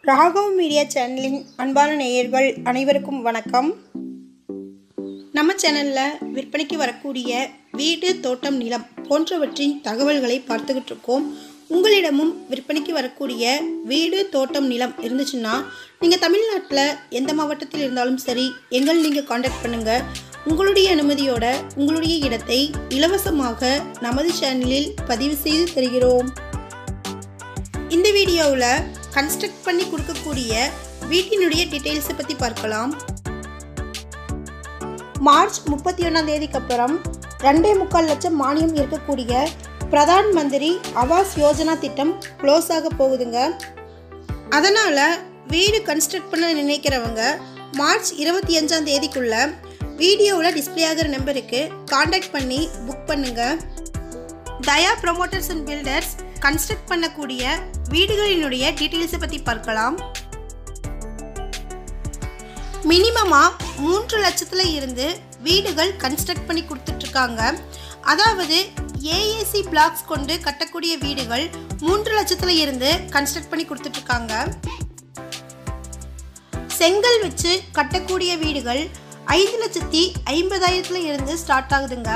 Raghav media சேனலின் அன்பான நேயர்கள் அனைவருக்கும் வணக்கம் நம்ம சேனலில் விற்பனைக்கு வரக்கூடிய வீடு தோட்டம் நிலம் போன்றவற்றின் தகவல்களை பார்த்துக்கிட்டு இருக்கோம் உங்களிடமும் விற்பனைக்கு வரக்கூடிய வீடு தோட்டம் நிலம் இருந்துச்சுன்னா நீங்கள் தமிழ்நாட்டில் எந்த மாவட்டத்தில் இருந்தாலும் சரி எங்கள் நீங்கள் காண்டாக்ட் பண்ணுங்கள் உங்களுடைய அனுமதியோட உங்களுடைய இடத்தை இலவசமாக நமது சேனலில் பதிவு செய்து தருகிறோம் இந்த வீடியோவில் கன்ஸ்ட்ரக்ட் பண்ணி கொடுக்கக்கூடிய வீட்டினுடைய டீட்டெயில்ஸை பற்றி பார்க்கலாம் மார்ச் முப்பத்தி ஒன்றாம் தேதிக்கு அப்புறம் ரெண்டே முக்கால் லட்சம் மானியம் இருக்கக்கூடிய பிரதான் மந்திரி ஆவாஸ் யோஜனா திட்டம் க்ளோஸ் ஆக போகுதுங்க அதனால் வீடு கன்ஸ்ட்ரக்ட் பண்ண நினைக்கிறவங்க மார்ச் இருபத்தி அஞ்சாம் தேதிக்குள்ள வீடியோவில் டிஸ்பிளே ஆகிற நம்பருக்கு காண்டாக்ட் பண்ணி புக் பண்ணுங்கள் Daya promoters and builders construct பண்ணக்கூடிய வீடுகளினுடைய டீட்டெயில்ஸை பற்றி பார்க்கலாம் மினிமமாக மூன்று லட்சத்தில் இருந்து வீடுகள் கன்ஸ்ட்ரக்ட் பண்ணி கொடுத்துட்ருக்காங்க அதாவது ஏஏசி பிளாக்ஸ் கொண்டு கட்டக்கூடிய வீடுகள் மூன்று லட்சத்தில் இருந்து கன்ஸ்ட்ரக்ட் பண்ணி கொடுத்துட்ருக்காங்க செங்கல் வச்சு கட்டக்கூடிய வீடுகள் ஐந்து லட்சத்தி ஐம்பதாயிரத்துல இருந்து ஸ்டார்ட் ஆகுதுங்க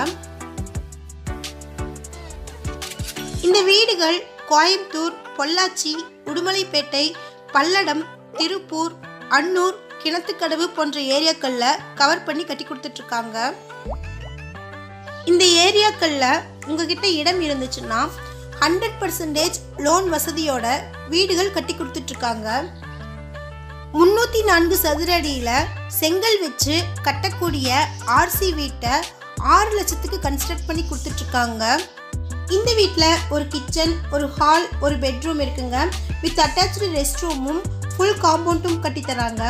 இந்த வீடுகள் கோயம்புத்தூர் பொள்ளாச்சி உடுமலைப்பேட்டை பல்லடம் திருப்பூர் அன்னூர் கிணத்துக்கடவு போன்ற ஏரியாக்களில் கவர் பண்ணி கட்டி கொடுத்துட்ருக்காங்க இந்த ஏரியாக்களில் உங்ககிட்ட இடம் இருந்துச்சுன்னா ஹண்ட்ரட் பர்சன்டேஜ் லோன் வசதியோட வீடுகள் கட்டி கொடுத்துட்ருக்காங்க முந்நூற்றி நான்கு சதுர அடியில் செங்கல் வச்சு கட்டக்கூடிய ஆர்சி வீட்டை ஆறு லட்சத்துக்கு கன்ஸ்ட்ரக்ட் பண்ணி கொடுத்துட்ருக்காங்க இந்த வீட்டில் ஒரு கிச்சன் ஒரு ஹால் ஒரு பெட்ரூம் இருக்குங்க வித் அட்டாச்சு ரெஸ்ட் ரூமும் ஃபுல் காம்பவுண்டும் கட்டித்தராங்க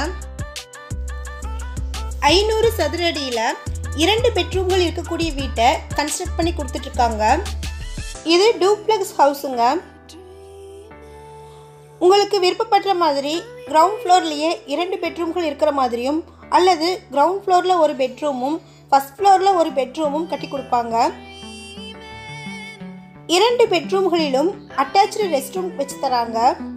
ஐநூறு சதுர அடியில் இரண்டு பெட்ரூம்கள் இருக்கக்கூடிய வீட்டை கன்ஸ்ட்ரக்ட் பண்ணி கொடுத்துட்ருக்காங்க இது டூப்ளெக்ஸ் ஹவுஸுங்க உங்களுக்கு விருப்பப்படுற மாதிரி கிரவுண்ட் ஃப்ளோர்லேயே இரண்டு பெட்ரூம்கள் இருக்கிற மாதிரியும் அல்லது கிரவுண்ட் ஃப்ளோரில் ஒரு பெட்ரூமும் ஃபஸ்ட் ஃப்ளோரில் ஒரு பெட்ரூமும் கட்டி கொடுப்பாங்க இரண்டு பெட்ரூம்களிலும் அட்டாச்சு ரெஸ்ட் ரூம் வச்சு தராங்க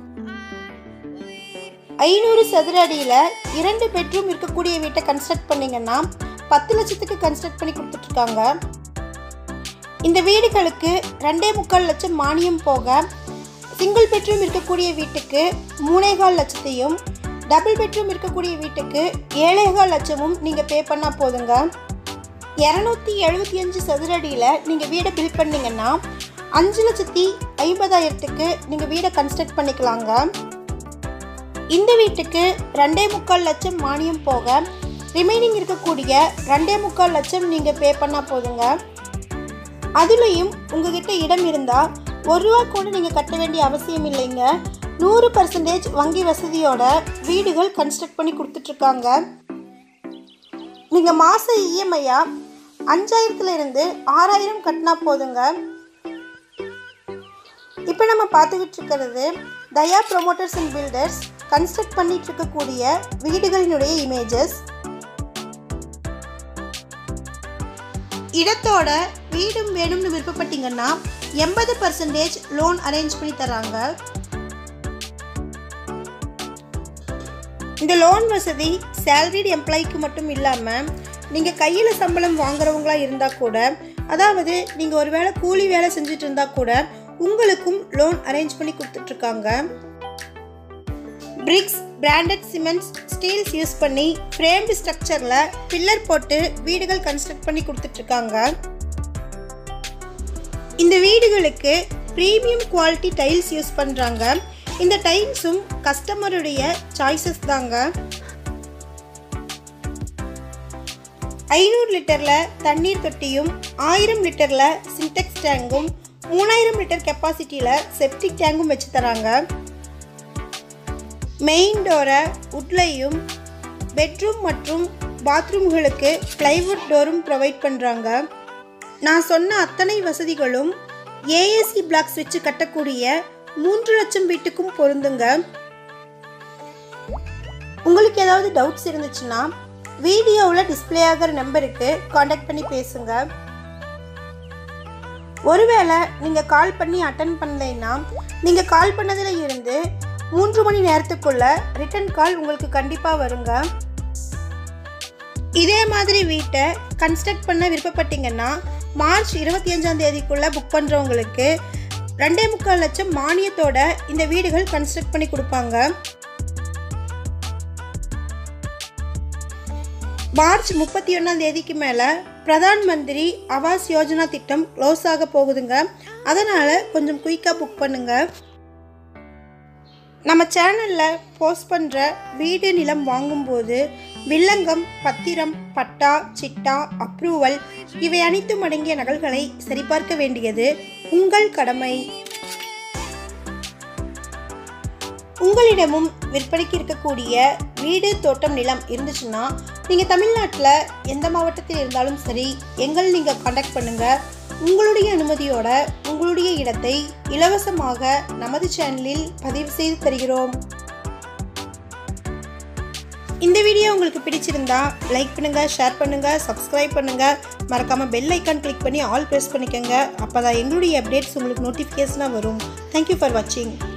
ஐநூறு சதுர அடியில் இரண்டு பெட்ரூம் இருக்கக்கூடிய வீட்டை கன்ஸ்ட்ரக்ட் பண்ணீங்கன்னா பத்து லட்சத்துக்கு கன்ஸ்ட்ரக்ட் பண்ணி கொடுத்துட்ருக்காங்க இந்த வீடுகளுக்கு ரெண்டே முக்கால் லட்சம் மானியம் போக சிங்கிள் பெட்ரூம் இருக்கக்கூடிய வீட்டுக்கு மூணேகால் லட்சத்தையும் டபுள் பெட்ரூம் இருக்கக்கூடிய வீட்டுக்கு ஏழேகால் லட்சமும் நீங்கள் பே பண்ணால் போதுங்க இரநூத்தி எழுபத்தி அஞ்சு சதுர அடியில் நீங்கள் வீடை பில்ட் பண்ணீங்கன்னா அஞ்சு லட்சத்தி ஐம்பதாயிரத்துக்கு நீங்கள் வீடை கன்ஸ்ட்ரக்ட் பண்ணிக்கலாங்க இந்த வீட்டுக்கு ரெண்டே முக்கால் லட்சம் மானியம் போக ரிமைனிங் இருக்கக்கூடிய ரெண்டே முக்கால் லட்சம் நீங்கள் பே பண்ணால் போதுங்க அதுலேயும் உங்ககிட்ட இடம் இருந்தால் ஒரு ரூபா கூட நீங்கள் கட்ட வேண்டிய அவசியம் இல்லைங்க நூறு பர்சன்டேஜ் வங்கி வசதியோட வீடுகள் கன்ஸ்ட்ரக்ட் பண்ணி கொடுத்துட்ருக்காங்க நீங்கள் மாத இஎம்ஐயாக அஞ்சாயிரத்துல இருந்து ஆறாயிரம் கட்டினா போதுங்க இப்போ நம்ம பார்த்துக்கிட்டு இருக்கிறது Daya promoters and builders construct பண்ணிட்டு இருக்கக்கூடிய வீடுகளினுடைய இமேஜஸ் இடத்தோட வீடும் வேணும்னு விருப்பப்பட்டீங்கன்னா எண்பது பர்சன்டேஜ் லோன் அரேஞ்ச் பண்ணி தராங்க இந்த லோன் வசதி சேலரிடு எம்ப்ளாய்க்கு மட்டும் இல்லாமல் நீங்கள் கையில் சம்பளம் வாங்குறவங்களா இருந்தால் கூட அதாவது நீங்கள் ஒரு வேளை கூலி வேலை செஞ்சுட்டு இருந்தால் கூட உங்களுக்கும் லோன் அரேஞ்ச் பண்ணி கொடுத்துட்ருக்காங்க bricks branded cements steels use பண்ணி ஃப்ரேம்டு ஸ்ட்ரக்சரில் பில்லர் போட்டு வீடுகள் கன்ஸ்ட்ரக்ட் பண்ணி கொடுத்துட்ருக்காங்க இந்த வீடுகளுக்கு ப்ரீமியம் குவாலிட்டி டைல்ஸ் யூஸ் பண்ணுறாங்க இந்த டைல்ஸும் கஸ்டமருடைய சாய்ஸஸ் தாங்க ஐநூறு லிட்டரில் தண்ணீர் தொட்டியும் ஆயிரம் லிட்டரில் சின்டெக்ஸ் டேங்கும் மூணாயிரம் லிட்டர் கெப்பாசிட்டியில் செப்டிக் டேங்கும் வச்சு தராங்க மெயின் டோரை உட்லையும் பெட்ரூம் மற்றும் பாத்ரூம்களுக்கு ப்ளைவுட் டோரும் ப்ரொவைட் பண்ணுறாங்க நான் சொன்ன அத்தனை வசதிகளும் ஏஏசி பிளாக்ஸ் வச்சு கட்டக்கூடிய மூன்று லட்சம் வீட்டுக்கும் பொருந்துங்க உங்களுக்கு ஏதாவது டவுட்ஸ் இருந்துச்சுன்னா வீடியோவில் டிஸ்பிளே ஆகிற நம்பருக்கு காண்டாக்ட் பண்ணி பேசுங்க ஒருவேளை நீங்கள் கால் பண்ணி அட்டன் பண்ணலைன்னா நீங்கள் கால் பண்ணதில் இருந்து மூன்று மணி நேரத்துக்குள்ள ரிட்டர்ன் கால் உங்களுக்கு கண்டிப்பாக வருங்க இதே மாதிரி வீட்டை கன்ஸ்ட்ரக்ட் பண்ண விருப்பப்பட்டீங்கன்னா மார்ச் இருபத்தி அஞ்சாம் தேதிக்குள்ளே புக் பண்ணுறவங்களுக்கு ரெண்டே முக்கால் லட்சம் மானியத்தோட இந்த வீடுகள் கன்ஸ்ட்ரக்ட் பண்ணி கொடுப்பாங்க மார்ச் முப்பத்தி ஒன்றாம் தேதிக்கு மேலே பிரதான் மந்திரி ஆவாஸ் யோஜனா திட்டம் க்ளோஸ் ஆக போகுதுங்க அதனால் கொஞ்சம் குயிக்காக புக் பண்ணுங்கள் நம்ம சேனலில் போஸ்ட் பண்ணுற வீடு நிலம் வாங்கும்போது வில்லங்கம் பத்திரம் பட்டா சிட்டா அப்ரூவல் இவை அனைத்தும் அடங்கிய நகல்களை சரிபார்க்க வேண்டியது உங்கள் கடமை உங்களிடமும் விற்பனைக்கு இருக்கக்கூடிய வீடு தோட்டம் நிலம் இருந்துச்சுன்னா நீங்கள் தமிழ்நாட்டில் எந்த மாவட்டத்தில் இருந்தாலும் சரி எங்கள் நீங்கள் காண்டாக்ட் பண்ணுங்கள் உங்களுடைய அனுமதியோட உங்களுடைய இடத்தை இலவசமாக நமது சேனலில் பதிவு செய்து தருகிறோம் இந்த வீடியோ உங்களுக்கு பிடிச்சிருந்தா லைக் பண்ணுங்கள் ஷேர் பண்ணுங்கள் சப்ஸ்கிரைப் பண்ணுங்கள் மறக்காமல் பெல் ஐக்கான் கிளிக் பண்ணி ஆல் ப்ரெஸ் பண்ணிக்கோங்க அப்போ தான் எங்களுடைய அப்டேட்ஸ் உங்களுக்கு நோட்டிஃபிகேஷனாக வரும் தேங்க்யூ ஃபார் வாட்சிங்